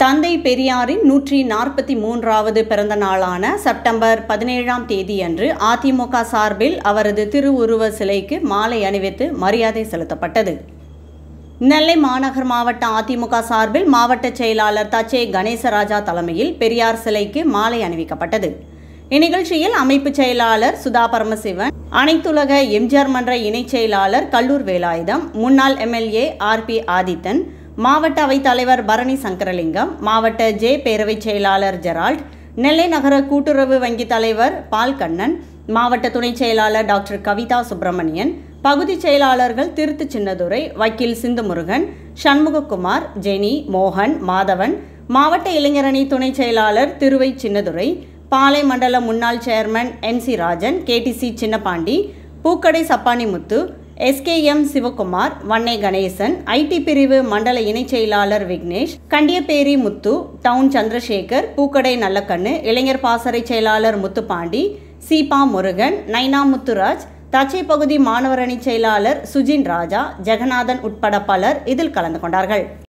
தந்தை பெரியாரின் நூற்றி நாற்பத்தி மூன்றாவது பிறந்த நாளான செப்டம்பர் பதினேழாம் தேதியன்று அதிமுக சார்பில் அவரது திருவுருவ சிலைக்கு மாலை அணிவித்து மரியாதை செலுத்தப்பட்டது நெல்லை மாநகர் மாவட்ட அதிமுக சார்பில் மாவட்ட செயலாளர் தச்சே கணேசராஜா தலைமையில் பெரியார் சிலைக்கு மாலை அணிவிக்கப்பட்டது இந்நிகழ்ச்சியில் அமைப்பு செயலாளர் சுதா பரமசிவன் அனைத்துலக எம்ஜிஆர் மன்ற இணைச் செயலாளர் கல்லூர் வேலாயுதம் முன்னாள் எம்எல்ஏ ஆர் பி ஆதித்தன் மாவட்ட அவைத் தலைவர் பரணி சங்கரலிங்கம் மாவட்ட ஜே பேரவைச் செயலாளர் ஜெரால்ட் நெல்லை நகர கூட்டுறவு வங்கி தலைவர் பால் கண்ணன் மாவட்ட துணைச் செயலாளர் டாக்டர் கவிதா சுப்பிரமணியன் பகுதி செயலாளர்கள் திருத்து சின்னதுரை வக்கீல் சிந்துமுருகன் சண்முககுமார் ஜெனி மோகன் மாதவன் மாவட்ட இளைஞரணி துணைச் செயலாளர் திருவை சின்னதுரை பாலை மண்டல முன்னாள் chairman N C Rajan KDC Chinnapandi பூக்கடை சப்பானிமுத்து எஸ்கேஎம் சிவகுமார் வன்னை கணேசன் ஐடி பிரிவு மண்டல இணைச் செயலாளர் விக்னேஷ் கண்டியப்பேரி முத்து டவுன் சந்திரசேகர் பூக்கடை நல்லக்கண்ணு இளைஞர் பாசறை செயலாளர் முத்துப்பாண்டி சீபா முருகன் நைனா முத்துராஜ் தச்சை பகுதி மாணவர் அணி செயலாளர் சுஜின் ராஜா ஜெகநாதன் உட்பட பலர் இதில் கலந்து கொண்டார்கள்